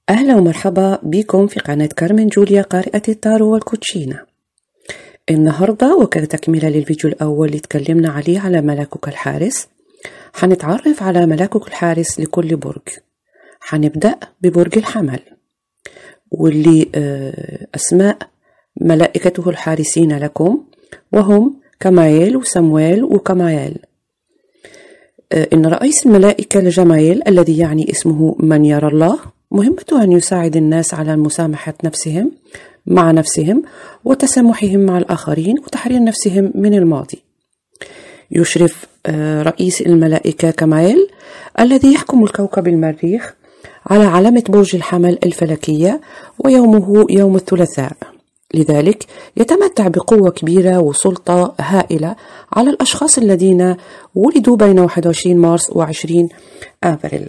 أهلا ومرحبا بكم في قناة كارمن جوليا قارئة التارو والكوتشينة النهاردة وكتكملة للفيديو الأول اللي تكلمنا عليه على ملاكك الحارس حنتعرف على ملاكك الحارس لكل برج حنبدأ ببرج الحمل واللي آه، أسماء ملائكته الحارسين لكم وهم كمايل وسمويل وكمايل آه، إن رئيس الملائكة لجمايل الذي يعني اسمه من يرى الله مهمته أن يساعد الناس على مسامحة نفسهم مع نفسهم وتسامحهم مع الآخرين وتحرير نفسهم من الماضي يشرف آه، رئيس الملائكة كمايل الذي يحكم الكوكب المريخ على علامة برج الحمل الفلكية ويومه يوم الثلاثاء لذلك يتمتع بقوة كبيرة وسلطة هائلة على الأشخاص الذين ولدوا بين 21 مارس و 20 أبريل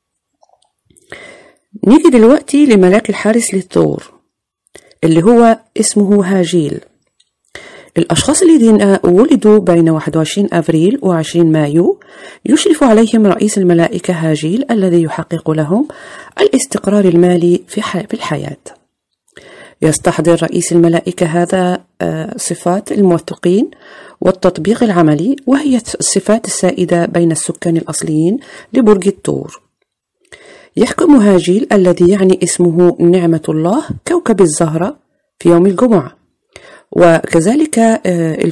نيجي دلوقتي لملاك الحارس للثور اللي هو اسمه هاجيل الأشخاص الذين ولدوا بين 21 أبريل و 20 مايو يشرف عليهم رئيس الملائكة هاجيل الذي يحقق لهم الاستقرار المالي في الحياة يستحضر رئيس الملائكة هذا آه، صفات الموثقين والتطبيق العملي وهي الصفات السائدة بين السكان الأصليين لبرج الثور يحكم هاجيل الذي يعني اسمه نعمة الله كوكب الزهرة في يوم الجمعة وكذلك آه،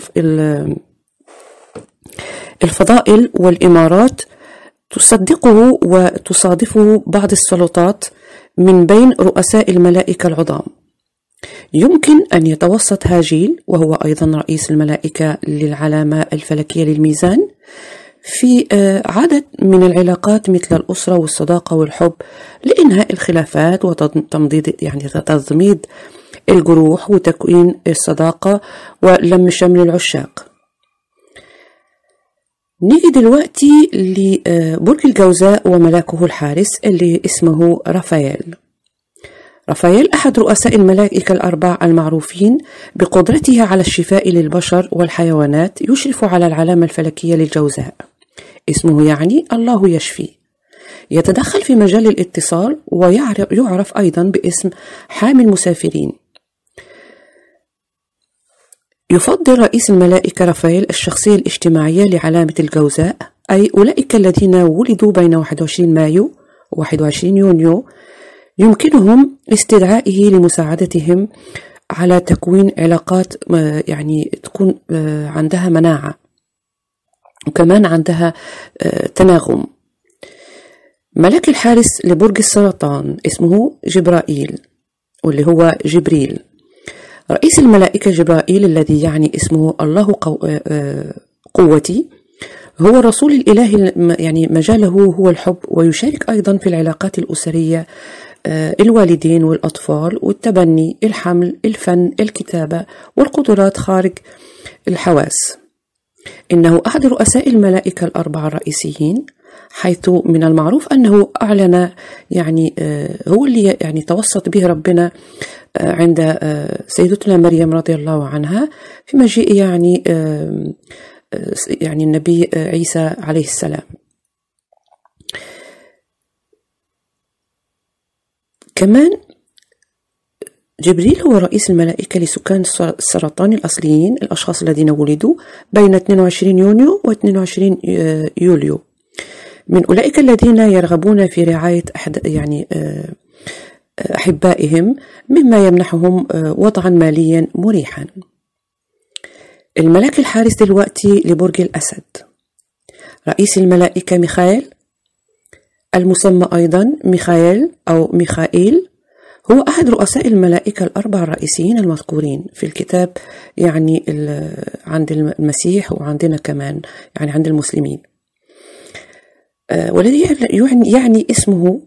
الفضائل والإمارات تصدقه وتصادفه بعض السلطات من بين رؤساء الملائكة العظام يمكن أن يتوسط هاجيل وهو أيضا رئيس الملائكة للعلامة الفلكية للميزان في آه، عدد من العلاقات مثل الأسرة والصداقة والحب لإنهاء الخلافات وتمضيد يعني تضميد الجروح وتكوين الصداقة ولم شمل العشاق نيجي دلوقتي لبرج الجوزاء وملاكه الحارس اللي اسمه رافائيل رافائيل أحد رؤساء الملائكة الأربع المعروفين بقدرته على الشفاء للبشر والحيوانات يشرف على العلامة الفلكية للجوزاء اسمه يعني الله يشفي يتدخل في مجال الاتصال ويعرف أيضا باسم حامي المسافرين يفضل رئيس الملائكة رافائيل الشخصية الاجتماعية لعلامة الجوزاء أي أولئك الذين ولدوا بين 21 مايو و 21 يونيو يمكنهم استدعائه لمساعدتهم على تكوين علاقات آه، يعني تكون آه، عندها مناعة وكمان عندها آه، تناغم ملك الحارس لبرج السرطان اسمه جبرائيل واللي هو جبريل رئيس الملائكة جبرائيل الذي يعني اسمه الله قوتي هو رسول الإله يعني مجاله هو الحب ويشارك أيضا في العلاقات الأسرية آه، الوالدين والأطفال والتبني الحمل الفن الكتابة والقدرات خارج الحواس إنه أحد رؤساء الملائكة الأربعة الرئيسيين حيث من المعروف أنه أعلن يعني آه، هو اللي يعني توسط به ربنا آه، عند سيدتنا مريم رضي الله عنها في مجيء يعني يعني النبي عيسى عليه السلام كمان جبريل هو رئيس الملائكة لسكان السرطان الأصليين الأشخاص الذين ولدوا بين 22 يونيو و 22 آه، يوليو من أولئك الذين يرغبون في رعاية أحد يعني آه، أحبائهم مما يمنحهم آه، وضعا ماليا مريحا الملاك الحارس دلوقتي لبرج الأسد رئيس الملائكة ميخائيل المسمى أيضا ميخائيل أو ميخائيل هو أحد رؤساء الملائكة الأربع الرئيسيين المذكورين في الكتاب يعني عند المسيح وعندنا كمان يعني عند المسلمين آه، والذي يعني, يعني اسمه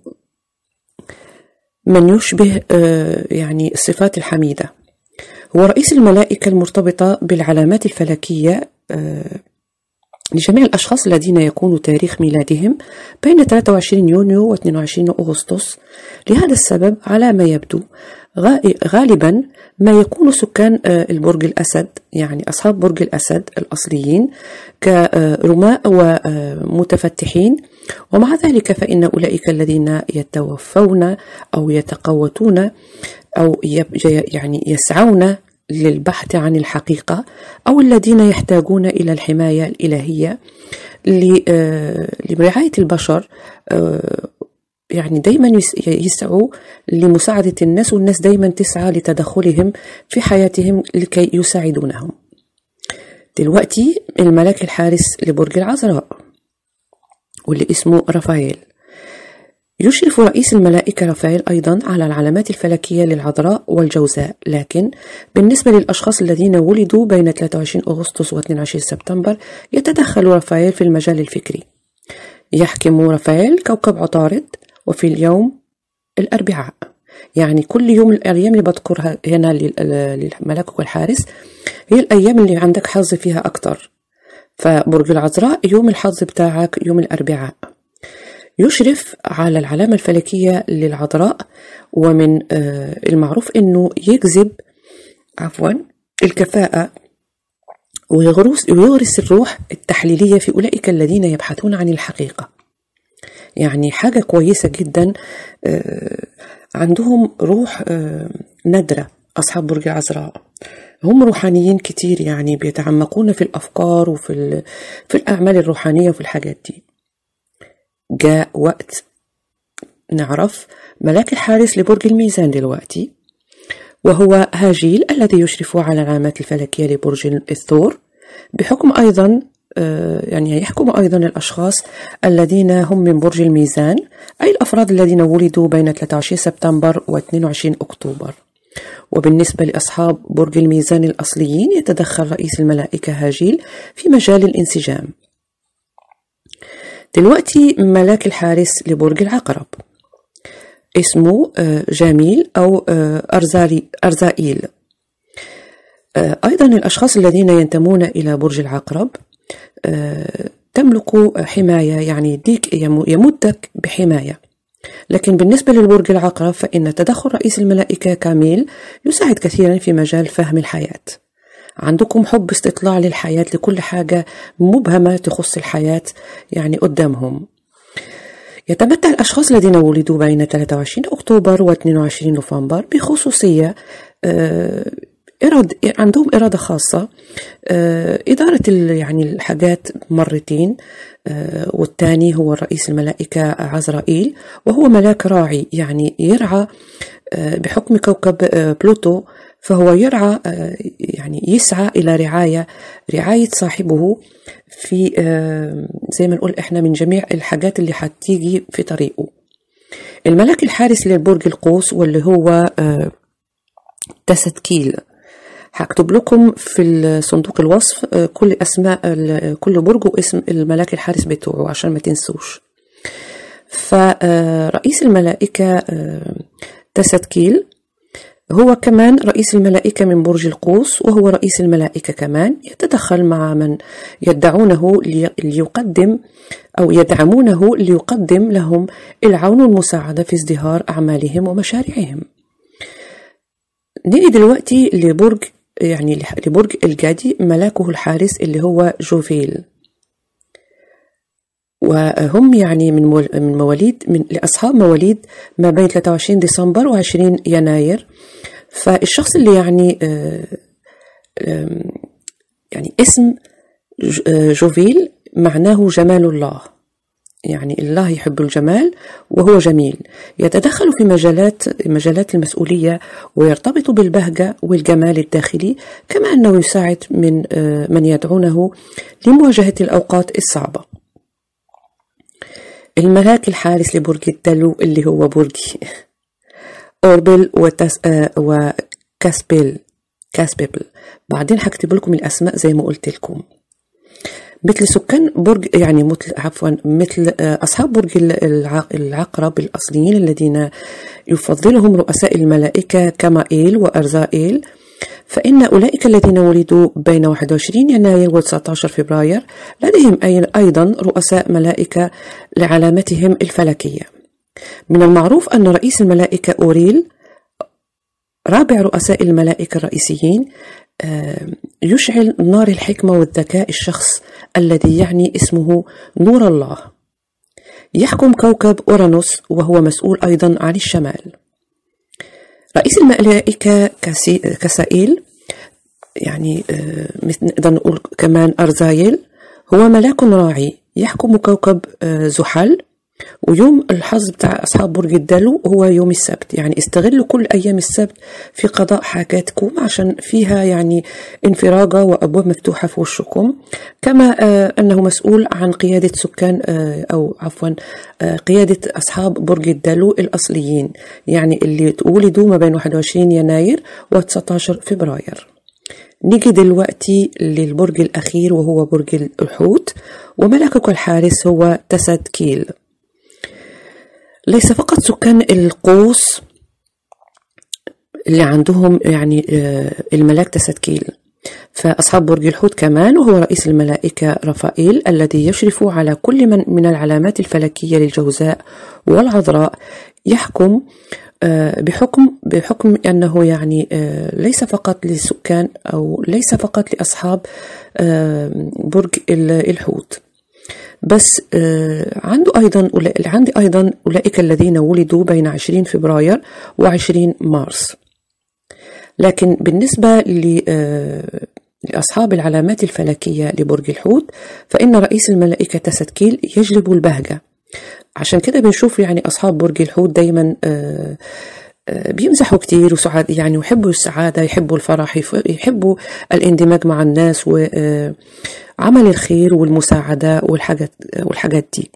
من يشبه آه، يعني الصفات الحميدة هو رئيس الملائكة المرتبطة بالعلامات الفلكية آه، لجميع الأشخاص الذين يكون تاريخ ميلادهم بين 23 يونيو و 22 أغسطس لهذا السبب على ما يبدو غالبا ما يكون سكان آه، البرج الأسد يعني أصحاب برج الأسد الأصليين كرماء ومتفتحين ومع ذلك فإن أولئك الذين يتوفون أو يتقوتون أو يعني يسعون للبحث عن الحقيقة أو الذين يحتاجون إلى الحماية الإلهية آه، لرعاية البشر آه، يعني دايما يسعوا لمساعدة الناس والناس دايما تسعى لتدخلهم في حياتهم لكي يساعدونهم دلوقتي الملاك الحارس لبرج العذراء واللي اسمه رافائيل يشرف رئيس الملائكة رافائيل أيضا على العلامات الفلكية للعذراء والجوزاء لكن بالنسبة للأشخاص الذين ولدوا بين 23 أغسطس و 22 سبتمبر يتدخل رافائيل في المجال الفكري يحكم رافائيل كوكب عطارد وفي اليوم الأربعاء يعني كل يوم الأيام اللي بذكرها هنا للملك والحارس هي الأيام اللي عندك حظ فيها أكتر فبرج العذراء يوم الحظ بتاعك يوم الأربعاء يشرف على العلامة الفلكية للعذراء ومن آه، المعروف أنه يجذب عفوا الكفاءة ويغرس الروح التحليلية في أولئك الذين يبحثون عن الحقيقة يعني حاجة كويسة جدا آه، عندهم روح آه، نادرة أصحاب برج العذراء هم روحانيين كتير يعني بيتعمقون في الأفكار وفي في الأعمال الروحانية وفي الحاجات دي جاء وقت نعرف ملاك الحارس لبرج الميزان دلوقتي وهو هاجيل الذي يشرف على العلامات الفلكية لبرج الثور بحكم أيضا آه، يعني يحكم أيضا الأشخاص الذين هم من برج الميزان أي الأفراد الذين ولدوا بين 23 سبتمبر و 22 أكتوبر وبالنسبة لأصحاب برج الميزان الأصليين يتدخل رئيس الملائكة هاجيل في مجال الانسجام دلوقتي ملاك الحارس لبرج العقرب اسمه آه، جميل أو آه، أرزالي أرزائيل أيضا الأشخاص الذين ينتمون إلى برج العقرب تملك حماية يعني يديك يمدك بحماية لكن بالنسبة للبرج العقرب فإن تدخل رئيس الملائكة كاميل يساعد كثيرا في مجال فهم الحياة عندكم حب استطلاع للحياة لكل حاجة مبهمة تخص الحياة يعني قدامهم يتمتع الأشخاص الذين ولدوا بين 23 أكتوبر و 22 نوفمبر بخصوصية آه، إرادة عندهم إرادة خاصة آه، إدارة يعني الحاجات مرتين آه، والثاني هو رئيس الملائكة عزرائيل وهو ملاك راعي يعني يرعى آه، بحكم كوكب بلوتو فهو يرعى يعني يسعى إلى رعاية رعاية صاحبه في زي ما نقول إحنا من جميع الحاجات اللي حتيجي في طريقه الملاك الحارس للبرج القوس واللي هو تستكيل هكتب لكم في صندوق الوصف آه، كل اسماء كل برج واسم الملاك الحارس بتوعه عشان ما تنسوش فرئيس الملائكة آه، تستكيل هو كمان رئيس الملائكة من برج القوس وهو رئيس الملائكة كمان يتدخل مع من يدعونه ليقدم أو يدعمونه ليقدم لهم العون والمساعدة في ازدهار أعمالهم ومشاريعهم نيجي دلوقتي لبرج يعني لبرج الجدي ملاكه الحارس اللي هو جوفيل وهم يعني من من مواليد من لأصحاب مواليد ما بين 23 ديسمبر و20 يناير فالشخص اللي يعني آه، يعني اسم آه، جوفيل معناه جمال الله يعني الله يحب الجمال وهو جميل يتدخل في مجالات مجالات المسؤولية ويرتبط بالبهجة والجمال الداخلي كما أنه يساعد من آه، من يدعونه لمواجهة الأوقات الصعبة الملاك الحارس لبرج الدلو اللي هو برجي أوربل وتس آه، وكاسبيل كاسبيبل بعدين هكتب لكم الأسماء زي ما قلت لكم مثل سكان برج يعني مثل عفوا مثل آه، أصحاب برج العقرب الأصليين الذين يفضلهم رؤساء الملائكة كمائيل وأرزائيل فإن أولئك الذين ولدوا بين 21 يناير و 19 فبراير لديهم أيضا رؤساء ملائكة لعلامتهم الفلكية من المعروف أن رئيس الملائكة أوريل رابع رؤساء الملائكة الرئيسيين آه، يشعل نار الحكمة والذكاء الشخص الذي يعني اسمه نور الله يحكم كوكب أورانوس وهو مسؤول أيضا عن الشمال رئيس الملائكة كسائيل يعني آه، نقدر نقول كمان أرزايل هو ملاك راعي يحكم كوكب آه، زحل ويوم الحظ بتاع أصحاب برج الدلو هو يوم السبت يعني استغلوا كل أيام السبت في قضاء حاجاتكم عشان فيها يعني انفراجة وأبواب مفتوحة في وشكم كما آه أنه مسؤول عن قيادة سكان آه أو عفوا آه قيادة أصحاب برج الدلو الأصليين يعني اللي ولدوا ما بين 21 يناير و 19 فبراير نيجي دلوقتي للبرج الأخير وهو برج الحوت وملكك الحارس هو تسد كيل ليس فقط سكان القوس اللي عندهم يعني آه، الملاك تسدكيل فأصحاب برج الحوت كمان وهو رئيس الملائكة رفائيل الذي يشرف على كل من من العلامات الفلكية للجوزاء والعذراء يحكم آه، بحكم بحكم انه يعني آه، ليس فقط لسكان او ليس فقط لاصحاب برج الحوت بس آه، عنده أيضا عندي أيضا أولئك الذين ولدوا بين 20 فبراير و20 مارس لكن بالنسبة آه، لأصحاب العلامات الفلكية لبرج الحوت فإن رئيس الملائكة تسدكيل يجلب البهجة عشان كده بنشوف يعني أصحاب برج الحوت دايما آه، بيمزحوا كتير وسعاد يعني ويحبوا السعادة يحبوا الفرح يحبوا الاندماج مع الناس وعمل الخير والمساعدة والحاجات والحاجات دي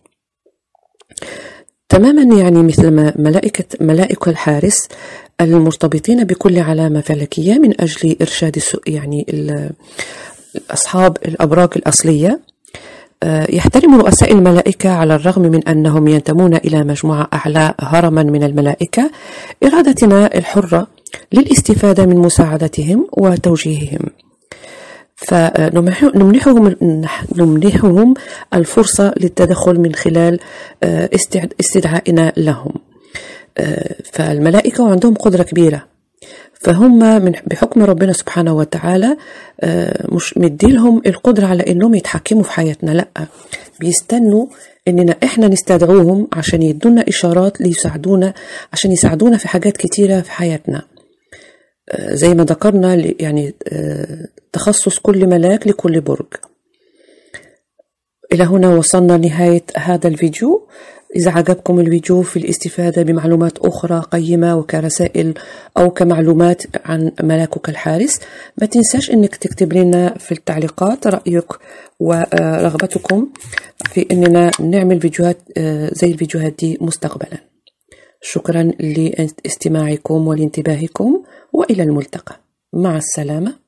تماما يعني مثل ما ملائكة ملائكة الحارس المرتبطين بكل علامة فلكية من أجل إرشاد يعني أصحاب الأبراج الأصلية آه، يحترم رؤساء الملائكة على الرغم من أنهم ينتمون إلى مجموعة أعلى هرما من الملائكة إرادتنا الحرة للاستفادة من مساعدتهم وتوجيههم فنمنحهم نمنحهم الفرصة للتدخل من خلال آه، استدعائنا لهم آه، فالملائكة عندهم قدرة كبيرة فهم من بحكم ربنا سبحانه وتعالى آه، مش مديلهم القدرة على انهم يتحكموا في حياتنا لا بيستنوا اننا احنا نستدعوهم عشان يدونا اشارات ليساعدونا عشان يساعدونا في حاجات كتيرة في حياتنا آه، زي ما ذكرنا يعني آه، تخصص كل ملاك لكل برج إلى هنا وصلنا لنهاية هذا الفيديو إذا عجبكم الفيديو في الاستفادة بمعلومات أخرى قيمة وكرسائل أو كمعلومات عن ملاكك الحارس ما تنساش أنك تكتب لنا في التعليقات رأيك ورغبتكم في أننا نعمل فيديوهات آه، زي الفيديوهات دي مستقبلا شكرا لاستماعكم ولانتباهكم وإلى الملتقى مع السلامة